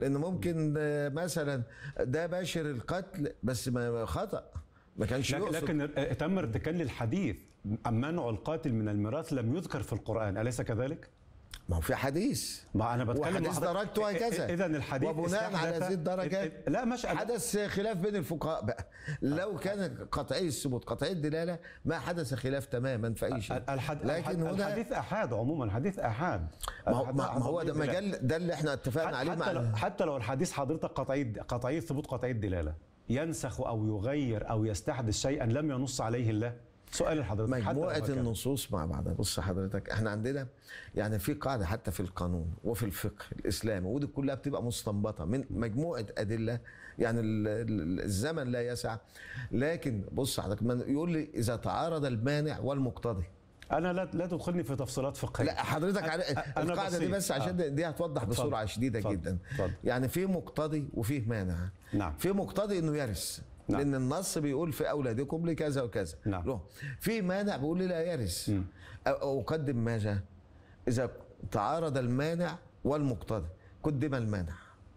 لان ممكن آه، مثلا ده باشر القتل بس ما خطا ما كانش لكن, يقصد لكن اه، تم ارتكان للحديث أم منع القاتل من الميراث لم يذكر في القرآن أليس كذلك؟ ما هو في حديث ما أنا بتكلم وحديث درجته هكذا إذا الحديث وبناء على استحدث- هذه الدرجات لا مش حدث خلاف بين الفقهاء بقى لو كان قطعي الثبوت قطعي الدلاله ما حدث خلاف تماما في اي شيء الحد... لكن هنا الحديث أحاد عموما حديث أحاد ما هو, الحديث ما ما هو ده قطعي الدلالة. مجال ده اللي احنا اتفقنا عليه حتى لو مع حتى لو الحديث حضرتك قطعي قطعي الثبوت قطعي الدلاله ينسخ او يغير او يستحدث شيئا لم ينص عليه الله سؤال لحضرتك حتى لو مجموعة هكذا. النصوص مع بعضها بص حضرتك احنا عندنا يعني في قاعدة حتى في القانون وفي الفقه الإسلامي ودي كلها بتبقى مستنبطة من مجموعة أدلة يعني ال- ال- الزمن لا يسع لكن بص حضرتك من يقول لي إذا تعارض المانع والمقتضي انا لا لا تدخلني في تفصيلات فقهيه لا حضرتك على أنا القاعدة دي بسيط. بس عشان آه. دي هتوضح اتفضل. بسرعة شديدة اتفضل. جدا اتفضل. يعني في مقتضي وفيه مانع نعم. في مقتضي انه يرث نعم. لان النص بيقول في اولادكم لكذا وكذا نعم. له في مانع بيقول لي لا يرث أ- اقدم ماذا اذا تعارض المانع والمقتضي قدم المانع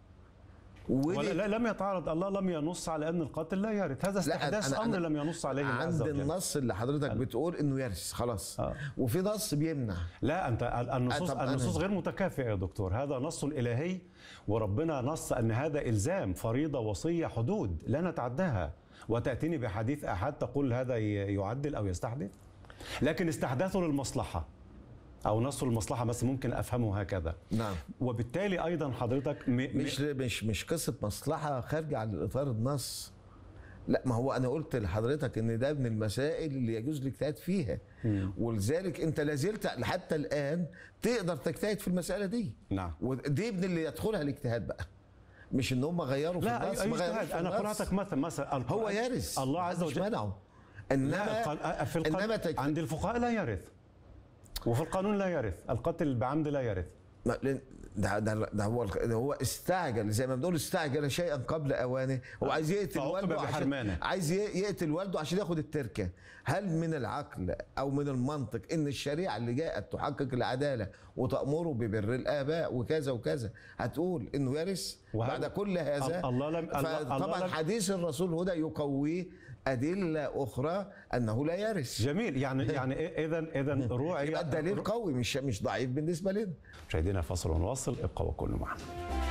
ودي- ولا لا لم يتعارض الله لم ينص على ان القاتل لا يرث هذا لا، استحداث أنا- امر أنا لم ينص عليه الله عز عند وجل النص اللي حضرتك بتقول انه يرث خلاص آه. وفي نص بيمنع لا انت ال- النصوص طب أنا- النصوص غير متكافئه يا دكتور هذا نص الهي وربنا نص ان هذا الزام فريضه وصيه حدود لا نتعداها وتاتيني بحديث احد تقول هذا ي- يعدل او يستحدث لكن استحداثه للمصلحه او نص المصلحه بس ممكن افهمه هكذا نعم وبالتالي ايضا حضرتك م... م... مش مش مش قصه مصلحه خارجه عن اطار النص لا ما هو انا قلت لحضرتك ان ده من المسائل اللي يجوز الاجتهاد فيها ولذلك انت لازلت حتى الان تقدر تجتهد في المساله دي نعم. ودي من اللي يدخلها الاجتهاد بقى مش ان هم غيروا في لا النص أي ما غيروش اجتهاد في انا النص. قراتك مثل مثلا القرآن- هو يرث الله عز محدش وجل منعه لا انما القل... في القل... انما تجت... عند الفقهاء لا يرث وفي القانون لا يرث القتل بعمد لا يرث ما- لأن ده ده, ده هو ده هو استعجل زي ما بنقول استعجل شيئا قبل اوانه هو عايز يقتل فعوقب والده بحرمانه. عشان عايز ي- يقتل والده عشان ياخد التركه هل من العقل او من المنطق ان الشريعه اللي جاءت تحقق العداله وتامره ببر الاباء وكذا وكذا هتقول انه يرث وهذا- بعد كل هذا ال- الله لم- الله- الله طبعا لم- حديث الرسول هدى يقويه ادله اخرى انه لا يرث جميل يعني يعني اذا اذا روعي يبقى الدليل قوي مش مش ضعيف بالنسبه لنا مشاهدينا فاصل ونواصل ابقوا وكونوا معنا